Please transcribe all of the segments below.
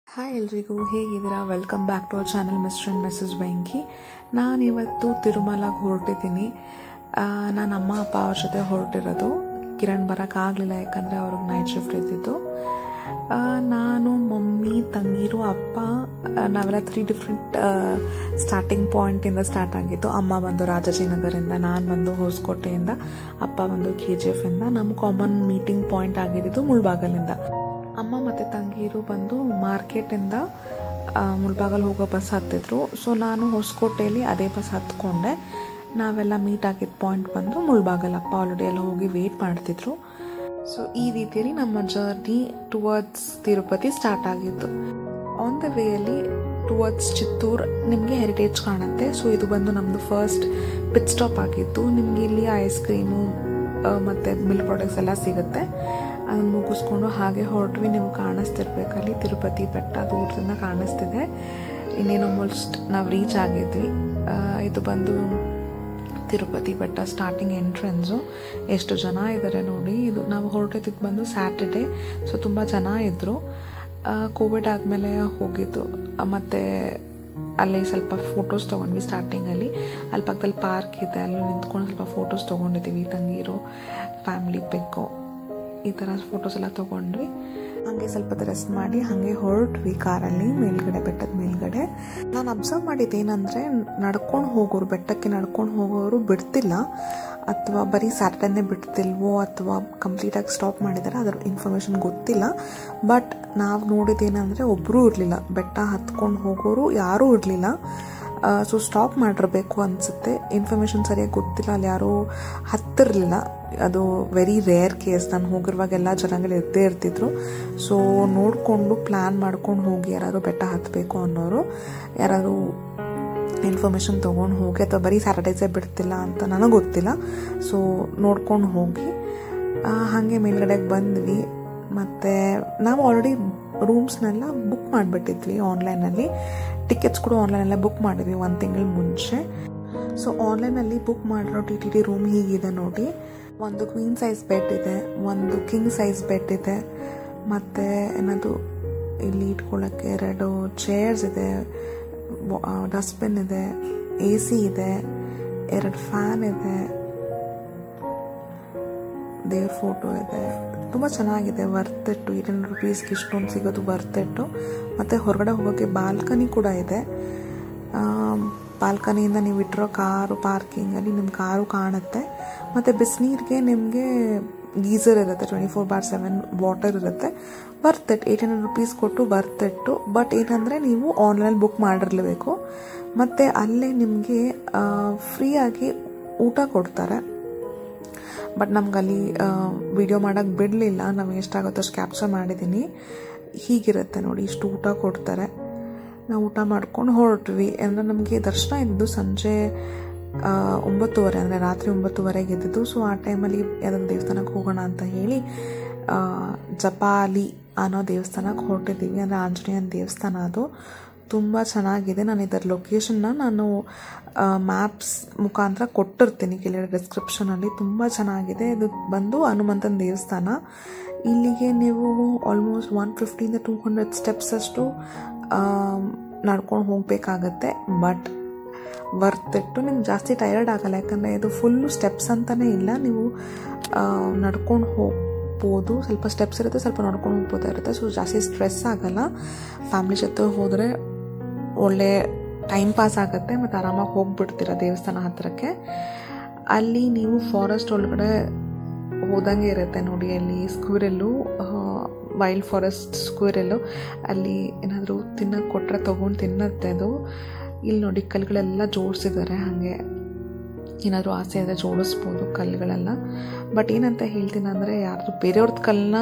hi ಎಲ್ರಿಗೂ ಹೇಗಿದ್ದೀರಾ welcome back to our channel mister and missus Benki ನಾನಿವತ್ತು ತಿರುಮಲಗೆ ಹೊರಟಿದ್ದೀನಿ ನಾನು ಅಮ್ಮ ಅಪ್ಪ ಅವ್ರ ಜೊತೆ ಹೊರಟಿರೋದು ಕಿರಣ್ ಬರೋಕ್ಕಾಗಲಿಲ್ಲ ಯಾಕಂದರೆ ಅವ್ರಿಗೆ ನೈಟ್ ಶಿಫ್ಟ್ ಇದ್ದಿದ್ದು ಆ, ನಾನು ಮಮ್ಮಿ ತಂಗೀರು ಅಪ್ಪ ಆ, ನಾವೆಲ್ಲ ತ್ರೀ ಡಿಫ್ರೆಂಟ್ ಸ್ಟಾರ್ಟಿಂಗ್ ಪಾಯಿಂಟಿಂದ ಸ್ಟಾರ್ಟ್ ಆಗಿದ್ದು ಅಮ್ಮ ಬಂದು ರಾಜಾಜಿನಗರಿಂದ ನಾನು ಬಂದು ಹೊಸಕೋಟೆಯಿಂದ ಅಪ್ಪ ಬಂದು ಕೆ ಜಿ ಎಫಿಂದ ನಮ್ಮ ಕಾಮನ್ ಮೀಟಿಂಗ್ ಪಾಯಿಂಟ್ ಆಗಿದ್ದು ಮುಳ್ಬಾಗಲಿಂದ ಅಮ್ಮ ಮತ್ತು ತಂಗೀರು ಬಂದು ಮಾರ್ಕೆಟಿಂದ ಆ, ಮುಳ್ಬಾಗಲ್ ಹೋಗೋ ಬಸ್ ಹತ್ತಿದ್ರು ಸೊ ನಾನು ಹೊಸಕೋಟೆಯಲ್ಲಿ ಅದೇ ಬಸ್ ಹತ್ಕೊಂಡೆ ನಾವೆಲ್ಲ ಮೀಟ್ ಆಗಿದ್ದ ಪಾಯಿಂಟ್ ಬಂದು ಮುಳ್ಬಾಗಲ್ ಅಪ್ಪ ಆಲ್ರೆಡಿ ಎಲ್ಲ ಹೋಗಿ ವೇಟ್ ಮಾಡ್ತಿದ್ರು ಸೊ ಈ ರೀತಿಯಲ್ಲಿ ನಮ್ಮ ಜರ್ನಿ ಟುವರ್ಡ್ಸ್ ತಿರುಪತಿ ಸ್ಟಾರ್ಟ್ ಆಗಿತ್ತು ಆನ್ ದ ವೇಯಲ್ಲಿ ಟುವರ್ಡ್ಸ್ ಚಿತ್ತೂರ್ ನಿಮಗೆ ಹೆರಿಟೇಜ್ ಕಾಣುತ್ತೆ ಸೊ ಇದು ಬಂದು ನಮ್ಮದು ಫಸ್ಟ್ ಪಿಟ್ ಸ್ಟಾಪ್ ಆಗಿತ್ತು ನಿಮಗೆ ಇಲ್ಲಿ ಐಸ್ ಕ್ರೀಮು ಮತ್ತು ಮಿಲ್ಕ್ ಪ್ರಾಡಕ್ಟ್ಸ್ ಎಲ್ಲ ಸಿಗುತ್ತೆ ಅದನ್ನು ಮುಗಿಸ್ಕೊಂಡು ಹಾಗೆ ಹೊರಟ್ವಿ ನೀವು ಕಾಣಿಸ್ತಿರ್ಬೇಕಲ್ಲಿ ತಿರುಪತಿ ಬೆಟ್ಟ ದೂರದಿಂದ ಕಾಣಿಸ್ತಿದೆ ಇನ್ನೇನು ಆಲ್ಮೋಸ್ಟ್ ನಾವು ರೀಚ್ ಆಗಿದ್ವಿ ಆ, ಇದು ಬಂದು ತಿರುಪತಿ ಬೆಟ್ಟ ಸ್ಟಾರ್ಟಿಂಗ್ ಎಂಟ್ರೆನ್ಸು ಎಷ್ಟು ಜನ ಇದ್ದಾರೆ ನೋಡಿ ಇದು ನಾವು ಹೊರಟಿದ್ದು ಬಂದು ಸ್ಯಾಟರ್ಡೆ ಸೊ ತುಂಬ ಜನ ಇದ್ದರು ಕೋವಿಡ್ ಆದಮೇಲೆ ಹೋಗಿದ್ದು ಆ, ಮತ್ತೆ ಅಲ್ಲಿ ಸ್ವಲ್ಪ ಫೋಟೋಸ್ ತೊಗೊಂಡ್ವಿ ಸ್ಟಾರ್ಟಿಂಗಲ್ಲಿ ಅಲ್ಲಿ ಪಕ್ಕದಲ್ಲಿ ಪಾರ್ಕ್ ಇದೆ ಅಲ್ಲಿ ನಿಂತ್ಕೊಂಡು ಸ್ವಲ್ಪ ಫೋಟೋಸ್ ತೊಗೊಂಡಿದ್ದೀವಿ ತಂಗೀರು ಫ್ಯಾಮ್ಲಿ ಪಿಕ್ಕು ಈ ಥರ ಫೋಟೋಸ್ ಎಲ್ಲ ತೊಗೊಂಡ್ವಿ ಹಾಗೆ ಸ್ವಲ್ಪ ರೆಸ್ಟ್ ಮಾಡಿ ಹಾಗೆ ಹೊರಟ್ವಿ ಕಾರಲ್ಲಿ ಮೇಲ್ಗಡೆ ಬೆಟ್ಟದ ಮೇಲ್ಗಡೆ ನಾನು ಅಬ್ಸರ್ವ್ ಮಾಡಿದ್ದು ಏನಂದರೆ ನಡ್ಕೊಂಡು ಹೋಗೋರು ಬೆಟ್ಟಕ್ಕೆ ನಡ್ಕೊಂಡು ಹೋಗೋರು ಬಿಡ್ತಿಲ್ಲ ಅಥವಾ ಬರೀ ಸ್ಯಾಟರ್ಡೇನೇ ಬಿಡ್ತಿಲ್ವೋ ಅಥವಾ ಕಂಪ್ಲೀಟಾಗಿ ಸ್ಟಾಪ್ ಮಾಡಿದ್ದಾರೆ ಅದರ ಇನ್ಫಾರ್ಮೇಷನ್ ಗೊತ್ತಿಲ್ಲ ಬಟ್ ನಾವು ನೋಡಿದ್ದೇನೆಂದರೆ ಒಬ್ಬರೂ ಇರಲಿಲ್ಲ ಬೆಟ್ಟ ಹತ್ಕೊಂಡು ಹೋಗೋರು ಯಾರೂ ಇರಲಿಲ್ಲ ಸೊ ಸ್ಟಾಪ್ ಮಾಡಿರಬೇಕು ಅನಿಸುತ್ತೆ ಇನ್ಫಾರ್ಮೇಷನ್ ಸರಿಯಾಗಿ ಗೊತ್ತಿಲ್ಲ ಅಲ್ಲಿ ಯಾರೂ ಹತ್ತಿರಲಿಲ್ಲ ಅದು ವೆರಿ ರೇರ್ ಕೇಸ್ ನಾನು ಹೋಗಿರುವಾಗ ಎಲ್ಲ ಜನಗಳು ಇದ್ದೇ ಇರ್ತಿದ್ರು ಸೊ ನೋಡಿಕೊಂಡು ಪ್ಲ್ಯಾನ್ ಮಾಡ್ಕೊಂಡು ಹೋಗಿ ಯಾರಾದರೂ ಬೆಟ್ಟ ಹತ್ತಬೇಕು ಅನ್ನೋರು ಯಾರಾದರೂ ಇನ್ಫಾರ್ಮೇಷನ್ ತೊಗೊಂಡು ಹೋಗಿ ಅಥವಾ ಬರೀ ಸ್ಯಾಟರ್ಡೇಸೇ ಬಿಡ್ತಿಲ್ಲ ಅಂತ ನನಗೆ ಗೊತ್ತಿಲ್ಲ ಸೊ ನೋಡ್ಕೊಂಡು ಹೋಗಿ ಆ, ಹಾಗೆ ಮೇಲ್ಗಡೆಗೆ ಬಂದ್ವಿ ಮತ್ತು ನಾವು ಆಲ್ರೆಡಿ ರೂಮ್ಸ್ನೆಲ್ಲ ಬುಕ್ ಮಾಡಿಬಿಟ್ಟಿದ್ವಿ ಆನ್ಲೈನಲ್ಲಿ ಟಿಕೆಟ್ಸ್ ಕೂಡ ಆನ್ಲೈನಲ್ಲೇ ಬುಕ್ ಮಾಡಿದ್ವಿ ಒಂದು ತಿಂಗಳ ಮುಂಚೆ ಸೊ ಆನ್ಲೈನಲ್ಲಿ ಬುಕ್ ಮಾಡಿರೋ ಟಿ ಟಿ ಟಿ ರೂಮ್ ಹೀಗಿದೆ ನೋಡಿ ಒಂದು ಕ್ವೀನ್ ಸೈಜ್ ಬೆಡ್ ಇದೆ ಒಂದು ಕಿಂಗ್ ಸೈಜ್ ಬೆಡ್ ಇದೆ ಮತ್ತು ಏನದು ಇಲ್ಲಿ ಇಟ್ಕೊಳ್ಳೋಕ್ಕೆ ಎರಡು ಚೇರ್ಸ್ ಇದೆ ಡಸ್ಟ್ಬಿನ್ ಇದೆ ಎ ಸಿ ಇದೆ ಎರಡು ಫ್ಯಾನ್ ಇದೆ ದೇವ್ರ ಫೋಟೋ ಇದೆ ತುಂಬ ಚೆನ್ನಾಗಿದೆ ವರ್ತ್ ಇಟ್ಟು ಏಟ್ ಹಂಡ್ರೆಡ್ ರುಪೀಸ್ಗೆ ಇಷ್ಟೊಂದು ಸಿಗೋದು ವರ್ತ್ ಇಟ್ಟು ಮತ್ತು ಹೊರಗಡೆ ಹೋಗೋಕ್ಕೆ ಬಾಲ್ಕನಿ ಕೂಡ ಇದೆ ಬಾಲ್ಕನಿಯಿಂದ ನೀವು ಇಟ್ಟಿರೋ ಕಾರು ಪಾರ್ಕಿಂಗಲ್ಲಿ ನಿಮ್ಮ ಕಾರು ಕಾಣುತ್ತೆ ಮತ್ತು ಬಿಸಿನೀರಿಗೆ ನಿಮಗೆ ಗೀಸರ್ ಇರುತ್ತೆ twenty four by seven water ಇರುತ್ತೆ worth it eight hundred rupees ಕೊಟ್ಟು ವರ್ತ್ ಇಟ್ಟು ಬಟ್ ಏನಂದರೆ ನೀವು ಆನ್ಲೈನ್ ಬುಕ್ ಮಾಡಿರಲೇಬೇಕು ಮತ್ತು ಅಲ್ಲೇ ನಿಮಗೆ ಫ್ರೀಯಾಗಿ ಊಟ ಕೊಡ್ತಾರೆ ಬಟ್ ನಮ್ಗೆ ಅಲ್ಲಿ ವಿಡಿಯೋ ಮಾಡೋಕ್ಕೆ ಬಿಡಲಿಲ್ಲ ನಮಗೆ ಎಷ್ಟಾಗುತ್ತೋ ಅಷ್ಟು ಕ್ಯಾಪ್ಚರ್ ಮಾಡಿದ್ದೀನಿ ಹೀಗಿರುತ್ತೆ ನೋಡಿ ಇಷ್ಟು ಊಟ ಕೊಡ್ತಾರೆ ನಾವು ಊಟ ಮಾಡ್ಕೊಂಡು ಹೊರಟ್ವಿ ಅಂದರೆ ನಮಗೆ ದರ್ಶನ ಇದ್ದು ಸಂಜೆ ಆ, ಒಂಬತ್ತುವರೆ ಅಂದರೆ ರಾತ್ರಿ ಒಂಬತ್ತುವರೆಗೆ ಇದ್ದಿದ್ದು ಸೊ ಆ ಟೈಮಲ್ಲಿ ಯಾವುದಾದ್ರು ದೇವಸ್ಥಾನಕ್ಕೆ ಹೋಗೋಣ ಅಂತ ಹೇಳಿ ಆ, ಜಪಾಲಿ ಅನ್ನೋ ದೇವಸ್ಥಾನಕ್ಕೆ ಹೊರಟಿದ್ದೀವಿ ಅಂದರೆ ಆಂಜನೇಯನ ದೇವಸ್ಥಾನ ಅದು ತುಂಬ ಚೆನ್ನಾಗಿದೆ ನಾನು ಇದರ ಲೊಕೇಶನ್ನ ನಾನು ಮ್ಯಾಪ್ಸ್ ಮುಖಾಂತರ ಕೊಟ್ಟಿರ್ತೀನಿ ಕೆಳಗಡೆ ಡಿಸ್ಕ್ರಿಪ್ಷನಲ್ಲಿ ತುಂಬ ಚೆನ್ನಾಗಿದೆ ಇದು ಬಂದು ಹನುಮಂತನ ದೇವಸ್ಥಾನ ಇಲ್ಲಿಗೆ ನೀವು ಆಲ್ಮೋಸ್ಟ್ ಒನ್ ಫಿಫ್ಟಿಯಿಂದ ಟೂ ಹಂಡ್ರೆಡ್ ಸ್ಟೆಪ್ಸ್ ಅಷ್ಟು ನಡ್ಕೊಂಡು ಹೋಗಬೇಕಾಗತ್ತೆ ಬಟ್ ವರ್ತ್ ಇಟ್ಟು ನಿಮ್ಗೆ ಜಾಸ್ತಿ ಟಯರ್ಡ್ ಆಗಲ್ಲ ಯಾಕಂದರೆ ಇದು ಫುಲ್ಲು ಸ್ಟೆಪ್ಸ್ ಅಂತಲೇ ಇಲ್ಲ ನೀವು ನಡ್ಕೊಂಡು ಹೋಗ್ಬೋದು ಸ್ವಲ್ಪ ಸ್ಟೆಪ್ಸ್ ಇರುತ್ತೆ ಸ್ವಲ್ಪ ನಡ್ಕೊಂಡು ಹೋಗ್ಬೋದಾ ಇರುತ್ತೆ ಸೊ ಜಾಸ್ತಿ ಸ್ಟ್ರೆಸ್ ಆಗಲ್ಲ ಫ್ಯಾಮ್ಲಿ ಜೊತೆ ಹೋದರೆ ಒಳ್ಳೆ ಟೈಮ್ ಪಾಸ್ ಆಗುತ್ತೆ ಮತ್ತು ಆರಾಮಾಗಿ ಹೋಗ್ಬಿಡ್ತೀರ ದೇವಸ್ಥಾನ ಹತ್ತಿರಕ್ಕೆ ಅಲ್ಲಿ ನೀವು ಫಾರೆಸ್ಟ್ ಒಳಗಡೆ ಹೋದಂಗೆ ಇರುತ್ತೆ ನೋಡಿ ಅಲ್ಲಿ ಸ್ಕ್ವಿರಲ್ಲು ವೈಲ್ಡ್ ಫಾರೆಸ್ಟ್ ಸ್ಕ್ವಿರಲ್ಲು ಅಲ್ಲಿ ಏನಾದರೂ ತಿನ್ನಕ್ಕೆ ಕೊಟ್ಟರೆ ತೊಗೊಂಡು ತಿನ್ನತ್ತೆ ಅದು ಇಲ್ಲಿ ನೋಡಿ ಕಲ್ಲುಗಳೆಲ್ಲ ಜೋಡಿಸಿದ್ದಾರೆ ಹಾಗೆ ಏನಾದರೂ ಆಸೆ ಇದ್ದರೆ ಜೋಡಿಸ್ಬೋದು ಕಲ್ಲುಗಳೆಲ್ಲ ಬಟ್ ಏನಂತ ಹೇಳ್ತೀನಿ ಅಂದರೆ ಯಾರ್ದು ಬೇರೆಯವ್ರದ್ದು ಕಲ್ಲನ್ನ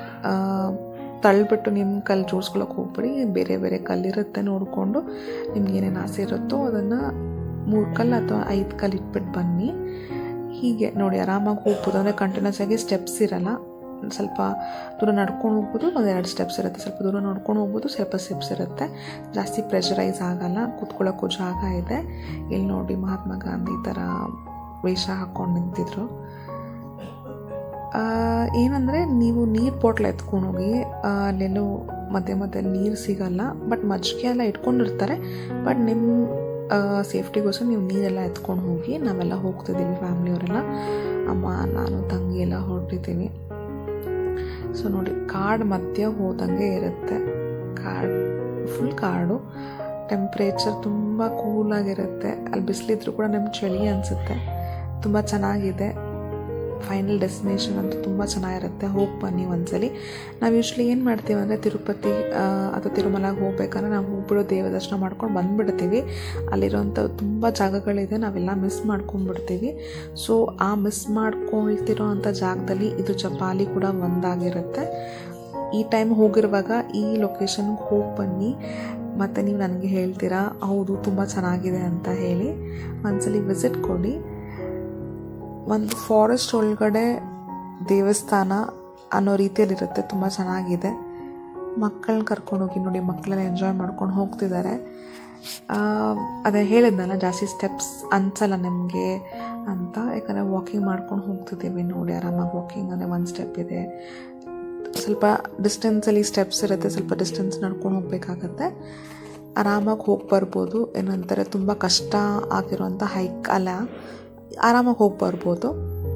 ತಳ್ಳಿಬಿಟ್ಟು ನಿಮ್ಮ ಕಲ್ಲು ಜೋಡಿಸ್ಕೊಳಕ್ಕೆ ಹೋಗ್ಬೇಡಿ ಬೇರೆ ಬೇರೆ ಕಲ್ಲಿರುತ್ತೆ ನೋಡಿಕೊಂಡು ನಿಮ್ಗೆ ಏನೇನು ಆಸೆ ಇರುತ್ತೋ ಅದನ್ನು ಮೂರು ಕಲ್ಲು ಅಥವಾ ಐದು ಕಲ್ಲು ಇಟ್ಬಿಟ್ಟು ಬನ್ನಿ ಹೀಗೆ ನೋಡಿ ಆರಾಮಾಗಿ ಹೋಗ್ಬೋದು ಅಂದರೆ ಕಂಟಿನ್ಯೂಸ್ ಆಗಿ ಸ್ಟೆಪ್ಸ್ ಇರಲ್ಲ ಸ್ವಲ್ಪ ದೂರ ನಡ್ಕೊಂಡು ಹೋಗ್ಬೋದು ಒಂದು ಎರಡು ಸ್ಟೆಪ್ಸ್ ಇರುತ್ತೆ ಸ್ವಲ್ಪ ದೂರ ನಡ್ಕೊಂಡು ಹೋಗ್ಬೋದು ಸ್ವಲ್ಪ ಸ್ಟೆಪ್ಸ್ ಇರುತ್ತೆ ಜಾಸ್ತಿ ಪ್ರೆಷರೈಸ್ ಆಗಲ್ಲ ಕೂತ್ಕೊಳ್ಳೋಕ್ಕೂ ಜಾಗ ಇದೆ ಇಲ್ಲಿ ನೋಡಿ ಮಹಾತ್ಮ ಗಾಂಧಿ ಥರ ವೇಷ ಹಾಕ್ಕೊಂಡು ನಿಂತಿದ್ರು ಏನಂದರೆ ನೀವು ನೀರು ಬಾಟ್ಲ್ ಎತ್ಕೊಂಡು ಹೋಗಿ ಆ, ಅಲ್ಲೆಲ್ಲೋ ಮಧ್ಯೆ ಮಧ್ಯೆ ನೀರು ಸಿಗಲ್ಲ ಬಟ್ ಮಜ್ಜಿಗೆ ಎಲ್ಲ ಇಟ್ಕೊಂಡಿರ್ತಾರೆ ಬಟ್ ನಿಮ್ಮ ಸೇಫ್ಟಿಗೋಸ್ಕರ ನೀವು ನೀರೆಲ್ಲ ಎತ್ಕೊಂಡು ಹೋಗಿ ನಾವೆಲ್ಲ ಹೋಗ್ತಿದ್ದೀವಿ ಫ್ಯಾಮ್ಲಿಯವರೆಲ್ಲ ಅಮ್ಮ ನಾನು ತಂಗಿ ಎಲ್ಲ ಹೊರಟಿದ್ದೀವಿ ಸೊ ನೋಡಿ ಕಾಡು ಮಧ್ಯ ಹೋದಂಗೆ ಇರುತ್ತೆ ಕಾಡು ಫುಲ್ ಕಾಡು ಟೆಂಪ್ರೇಚರ್ ತುಂಬ ಕೂಲಾಗಿರುತ್ತೆ ಅಲ್ಲಿ ಬಿಸಿಲಿದ್ರು ಕೂಡ ನಮ್ಗೆ ಚಳಿ ಅನಿಸುತ್ತೆ ತುಂಬ ಚೆನ್ನಾಗಿದೆ ಫೈನಲ್ ಡೆಸ್ಟಿನೇಷನ್ ಅಂತೂ ತುಂಬ ಚೆನ್ನಾಗಿರುತ್ತೆ ಹೋಗಿ ಬನ್ನಿ ಒಂದ್ಸಲಿ ನಾವು ಯೂಶ್ವಲಿ ಏನು ಮಾಡ್ತೀವಿ ಅಂದರೆ ತಿರುಪತಿ ಅಥವಾ ತಿರುಮಲಾಗೆ ಹೋಗ್ಬೇಕಂದ್ರೆ ನಾವು ಹೋಗ್ಬಿಡೋ ದೇವ ದರ್ಶನ ಮಾಡ್ಕೊಂಡು ಬಂದುಬಿಡ್ತೀವಿ ಅಲ್ಲಿರೋಂಥ ತುಂಬ ಜಾಗಗಳಿದೆ ನಾವೆಲ್ಲ ಮಿಸ್ ಮಾಡ್ಕೊಂಡ್ಬಿಡ್ತೀವಿ ಸೊ ಆ ಮಿಸ್ ಮಾಡ್ಕೊಳ್ತಿರೋ ಅಂಥ ಜಾಗದಲ್ಲಿ ಇದು ಜಪಾಲಿ ಕೂಡ ಒಂದಾಗಿರುತ್ತೆ ಈ ಟೈಮ್ ಹೋಗಿರುವಾಗ ಈ ಲೊಕೇಶನ್ಗೆ ಹೋಗಿ ಬನ್ನಿ ಮತ್ತು ನೀವು ನನಗೆ ಹೇಳ್ತೀರಾ ಹೌದು ತುಂಬ ಚೆನ್ನಾಗಿದೆ ಅಂತ ಹೇಳಿ ಒಂದ್ಸಲಿ ವಿಸಿಟ್ ಕೊಡಿ ಒಂದು ಫಾರೆಸ್ಟ್ ಒಳಗಡೆ ದೇವಸ್ಥಾನ ಅನ್ನೋ ರೀತಿಯಲ್ಲಿರುತ್ತೆ ತುಂಬ ಚೆನ್ನಾಗಿದೆ ಮಕ್ಕಳನ್ನ ಕರ್ಕೊಂಡೋಗಿ ನೋಡಿ ಮಕ್ಕಳೆಲ್ಲ ಎಂಜಾಯ್ ಮಾಡ್ಕೊಂಡು ಹೋಗ್ತಿದ್ದಾರೆ ಅದೇ ಹೇಳಿದ್ನಲ್ಲ ಜಾಸ್ತಿ ಸ್ಟೆಪ್ಸ್ ಅನ್ಸಲ್ಲ ನಿಮಗೆ ಅಂತ ಯಾಕಂದರೆ ವಾಕಿಂಗ್ ಮಾಡ್ಕೊಂಡು ಹೋಗ್ತಿದ್ದೀವಿ ನೋಡಿ ಆರಾಮಾಗಿ ವಾಕಿಂಗ್ ಅಂದರೆ ಒಂದು ಸ್ಟೆಪ್ ಇದೆ ಸ್ವಲ್ಪ ಡಿಸ್ಟೆನ್ಸಲ್ಲಿ ಸ್ಟೆಪ್ಸ್ ಇರುತ್ತೆ ಸ್ವಲ್ಪ ಡಿಸ್ಟೆನ್ಸ್ ನಡ್ಕೊಂಡು ಹೋಗಬೇಕಾಗತ್ತೆ ಆರಾಮಾಗಿ ಹೋಗಿ ಬರ್ಬೋದು ಏನಂತಾರೆ ತುಂಬ ಕಷ್ಟ ಆಗಿರೋಂಥ ಹೈಕ್ ಅಲ್ಲ ಆರಾಮಾಗಿ ಹೋಗಿ ಬರ್ಬೋದು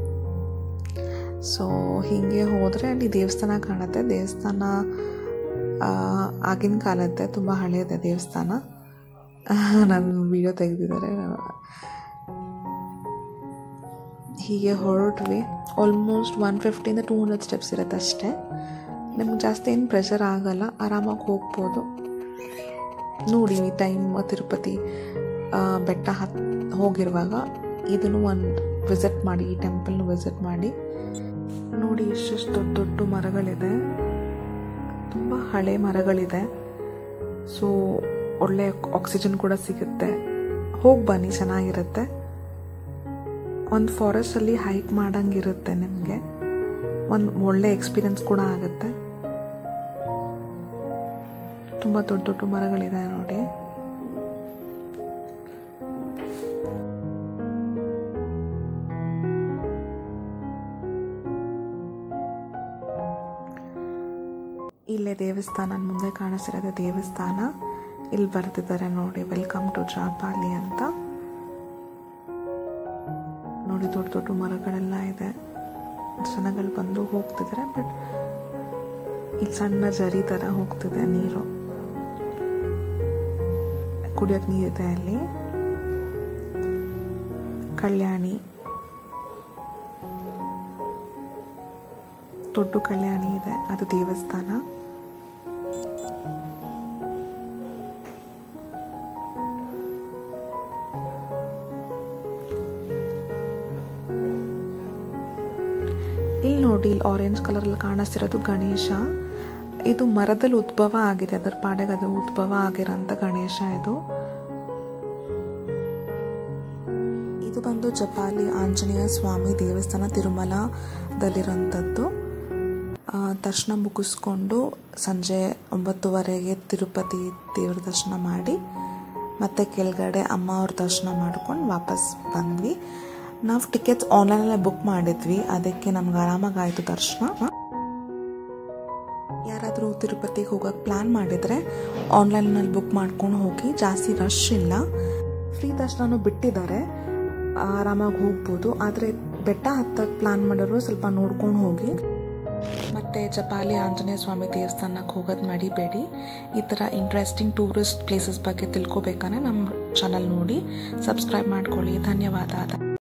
ಸೊ ಹೀಗೆ ಹೋದರೆ ಅಲ್ಲಿ ದೇವಸ್ಥಾನ ಕಾಣುತ್ತೆ ದೇವಸ್ಥಾನ ಆಗಿನ ಕಾಲದ್ದೆ ತುಂಬ ಹಳೆಯದೆ ದೇವಸ್ಥಾನ ನನ್ನ ವಿಡಿಯೋ ತೆಗೆದಿದ್ದಾರೆ ಹೀಗೆ ಹೊರಟ್ವಿ ಆಲ್ಮೋಸ್ಟ್ ಒನ್ ಫಿಫ್ಟಿಯಿಂದ ಟೂ ಹಂಡ್ರೆಡ್ ಸ್ಟೆಪ್ಸ್ ಇರುತ್ತೆ ಅಷ್ಟೇ ನಮ್ಗೆ ಜಾಸ್ತಿ ಏನು ಪ್ರೆಷರ್ ಆಗಲ್ಲ ಆರಾಮಾಗಿ ಹೋಗ್ಬೋದು ನೋಡಿ ಈ ಟೈಮ್ ತಿರುಪತಿ ಬೆಟ್ಟ ಹತ್ ಹೋಗಿರುವಾಗ ಇದನ್ನು ಒಂದು ವಿಸಿಟ್ ಮಾಡಿ ಈ ಟೆಂಪಲ್ನ ವಿಸಿಟ್ ಮಾಡಿ ನೋಡಿ ಎಷ್ಟೆಷ್ಟು ದೊಡ್ಡ ದೊಡ್ಡ ಮರಗಳಿದೆ ತುಂಬ ಹಳೆ ಮರಗಳಿದೆ ಸೊ ಒಳ್ಳೆ ಆಕ್ಸಿಜನ್ ಕೂಡ ಸಿಗುತ್ತೆ ಹೋಗಿ ಬನ್ನಿ ಚೆನ್ನಾಗಿರುತ್ತೆ ಒಂದು ಫಾರೆಸ್ಟಲ್ಲಿ ಹೈಕ್ ಮಾಡಂಗಿರುತ್ತೆ ನಿಮಗೆ ಒಂದು ಒಳ್ಳೆ ಎಕ್ಸ್ಪೀರಿಯನ್ಸ್ ಕೂಡ ಆಗುತ್ತೆ ತುಂಬ ದೊಡ್ಡ ದೊಡ್ಡ ಮರಗಳಿದೆ ನೋಡಿ ಇಲ್ಲೇ ದೇವಸ್ಥಾನ ಮುಂದೆ ಕಾಣಿಸ್ತಿರೋದು ದೇವಸ್ಥಾನ ಇಲ್ಲಿ ಬರ್ತಿದ್ದಾರೆ ನೋಡಿ ವೆಲ್ಕಮ್ ಟು ಜಾಪಾಲಿ ಅಂತ ನೋಡಿ ದೊಡ್ಡ ದೊಡ್ಡ ಮರಗಳೆಲ್ಲ ಇದೆ ಜನಗಳು ಬಂದು ಹೋಗ್ತಿದ್ದಾರೆ ಬಟ್ ಇಲ್ಲಿ ಸಣ್ಣ ಜರಿ ಥರ ಹೋಗ್ತಿದೆ ನೀರು ಕುಡಿಯೋಕೆ ನೀರಿದೆ ಅಲ್ಲಿ ಕಲ್ಯಾಣಿ ದೊಡ್ಡ ಕಲ್ಯಾಣಿ ಇದೆ ಅದು ದೇವಸ್ಥಾನ ಇಲ್ಲಿ ನೋಡಿ ಇಲ್ಲಿ ಆರೆಂಜ್ ಕಲರಲ್ಲಿ ಕಾಣಿಸ್ತಿರೋದು ಗಣೇಶ ಇದು ಮರದಲ್ಲಿ ಉದ್ಭವ ಆಗಿದೆ ಅದರ ಪಾಡೆಗೆ ಅದು ಉದ್ಭವ ಆಗಿರೋಂಥ ಗಣೇಶ ಇದು ಇದು ಬಂದು ಜಪಾಲಿ ಆಂಜನೇಯ ಸ್ವಾಮಿ ದೇವಸ್ಥಾನ ತಿರುಮಲದಲ್ಲಿರೋಂಥದ್ದು ದರ್ಶನ ಮುಗಿಸ್ಕೊಂಡು ಸಂಜೆ ಒಂಬತ್ತುವರೆಗೆ ತಿರುಪತಿ ದೇವ್ರ ದರ್ಶನ ಮಾಡಿ ಮತ್ತೆ ಕೆಳಗಡೆ ಅಮ್ಮ ಅವ್ರ ದರ್ಶನ ಮಾಡ್ಕೊಂಡು ವಾಪಸ್ ಬಂದ್ವಿ ನಾವು ಟಿಕೆಟ್ಸ್ ಆನ್ಲೈನಲ್ಲೇ ಬುಕ್ ಮಾಡಿದ್ವಿ ಅದಕ್ಕೆ ನಮ್ಗೆ ಆರಾಮಾಗಾಯಿತು ದರ್ಶನ ಯಾರಾದರೂ ತಿರುಪತಿಗೆ ಹೋಗೋಕೆ ಪ್ಲ್ಯಾನ್ ಮಾಡಿದರೆ ಆನ್ಲೈನಲ್ಲಿ ಬುಕ್ ಮಾಡ್ಕೊಂಡು ಹೋಗಿ ಜಾಸ್ತಿ ರಶ್ ಇಲ್ಲ ಫ್ರೀ ದರ್ಶನನೂ ಬಿಟ್ಟಿದ್ದಾರೆ ಆರಾಮಾಗಿ ಹೋಗ್ಬೋದು ಆದರೆ ಬೆಟ್ಟ ಹತ್ತಕ್ಕೆ ಪ್ಲ್ಯಾನ್ ಮಾಡೋರು ಸ್ವಲ್ಪ ನೋಡ್ಕೊಂಡು ಹೋಗಿ ಮತ್ತು ಜಪಾಲಿ ಆಂಜನೇಯ ಸ್ವಾಮಿ ದೇವಸ್ಥಾನಕ್ಕೆ ಹೋಗೋದು ಮಡಿಬೇಡಿ ಈ ಥರ ಇಂಟ್ರೆಸ್ಟಿಂಗ್ ಟೂರಿಸ್ಟ್ ಪ್ಲೇಸಸ್ ಬಗ್ಗೆ ತಿಳ್ಕೊಬೇಕಂದ್ರೆ ನಮ್ಮ ಚಾನಲ್ ನೋಡಿ ಸಬ್ಸ್ಕ್ರೈಬ್ ಮಾಡ್ಕೊಳ್ಳಿ ಧನ್ಯವಾದ